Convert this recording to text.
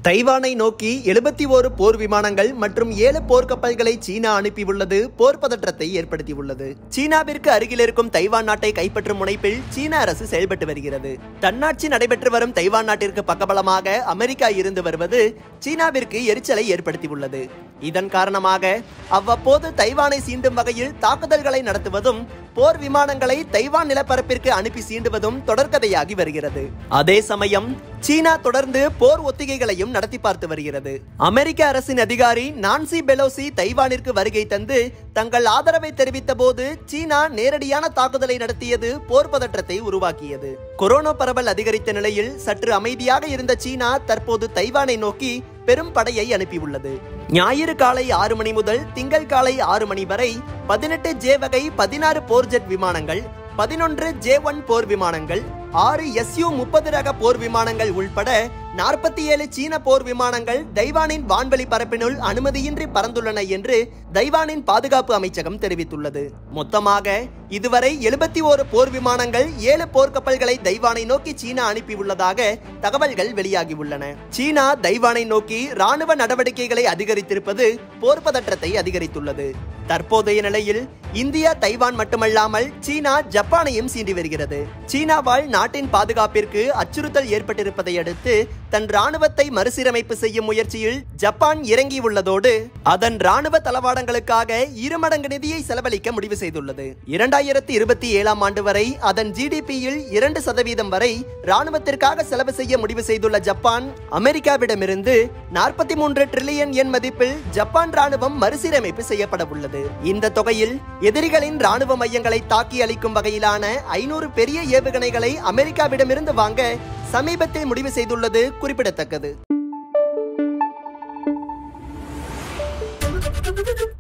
தைவானை நோக்கி எழுபத்தி ஓரு போர் விமானங்கள் மற்றும் ஏழு போர்க்கப்பல்களை சீனா அனுப்பியுள்ளது போர் பதற்றத்தை ஏற்படுத்தியுள்ளது சீனாவிற்கு அருகில் இருக்கும் தைவான் நாட்டை கைப்பற்றும் முனைப்பில் சீன அரசு செயல்பட்டு வருகிறது தன்னாட்சி நடைபெற்று வரும் தைவான் நாட்டிற்கு பக்கபலமாக அமெரிக்கா இருந்து வருவது சீனாவிற்கு எரிச்சலை ஏற்படுத்தியுள்ளது இதன் காரணமாக அவ்வப்போது தைவானை சீண்டும் வகையில் தாக்குதல்களை நடத்துவதும் போர் விமானங்களை தைவான் நிலப்பரப்பிற்கு அனுப்பி சீண்டுவதும் தொடர்கதையாகி வருகிறது அதே சமயம் சீனா தொடர்ந்து போர் ஒத்திகைகளையும் நடத்தி பார்த்து வருகிறது அமெரிக்க அரசின் அதிகாரி நான்சி பெலோசி தைவானிற்கு வருகை தந்து தங்கள் ஆதரவை தெரிவித்த போது சீனா நேரடியான தாக்குதலை நடத்தியது போர் பதற்றத்தை உருவாக்கியது கொரோனா பரவல் அதிகரித்த நிலையில் சற்று அமைதியாக இருந்த சீனா தற்போது தைவானை நோக்கி பெரும் படையை அனுப்பியுள்ளது ஞாயிறு காலை ஆறு மணி முதல் திங்கள் காலை ஆறு மணி வரை பதினெட்டு ஜே வகை பதினாறு போர் ஜெட் விமானங்கள் பதினொன்று ஜே ஒன் போர் விமானங்கள் ஆறு எஸ்யூ முப்பது ரக போர் விமானங்கள் உள்பட நாற்பத்தி ஏழு சீன போர் விமானங்கள் தைவானின் வான்வெளி பரப்பினுள் அனுமதியின்றி பறந்துள்ளன என்று தைவானின் பாதுகாப்பு அமைச்சகம் தெரிவித்துள்ளது மொத்தமாக இதுவரை எழுபத்தி ஓரு போர் விமானங்கள் ஏழு போர்க்கப்பல்களை தைவானை நோக்கி சீனா அனுப்பியுள்ளதாக தகவல்கள் வெளியாகியுள்ளன சீனா தைவானை நோக்கி ராணுவ நடவடிக்கைகளை அதிகரித்திருப்பது போர் பதற்றத்தை அதிகரித்துள்ளது தற்போதைய நிலையில் இந்தியா தைவான் மட்டுமல்லாமல் சீனா ஜப்பானையும் சீண்டி வருகிறது சீனாவால் நாட்டின் பாதுகாப்பிற்கு அச்சுறுத்தல் ஏற்பட்டிருப்பதை அடுத்து தன் ராணுவத்தை மறுசீரமைப்பு செய்யும் முயற்சியில் ஜப்பான் இறங்கியுள்ளதோடு அதன் ராணுவ தளவாடங்களுக்காக இருமடங்கு நிதியை செலவழிக்க முடிவு செய்துள்ளது இரண்டாயிரத்தி இருபத்தி ஏழாம் ஆண்டு வரை அதன் ஜிடிபியில் இரண்டு சதவீதம் வரை ராணுவத்திற்காக செலவு செய்ய முடிவு செய்துள்ள ஜப்பான் அமெரிக்காவிடமிருந்து நாற்பத்தி மூன்று டிரில்லியன் எண் மதிப்பில் ஜப்பான் ராணுவம் மறுசீரமைப்பு செய்யப்பட உள்ளது இந்த தொகையில் எதிரிகளின் ராணுவ மையங்களை தாக்கி அளிக்கும் வகையிலான ஐநூறு பெரிய ஏவுகணைகளை அமெரிக்காவிடமிருந்து வாங்க சமீபத்தில் முடிவு செய்துள்ளது குறிப்பிடத்தக்கது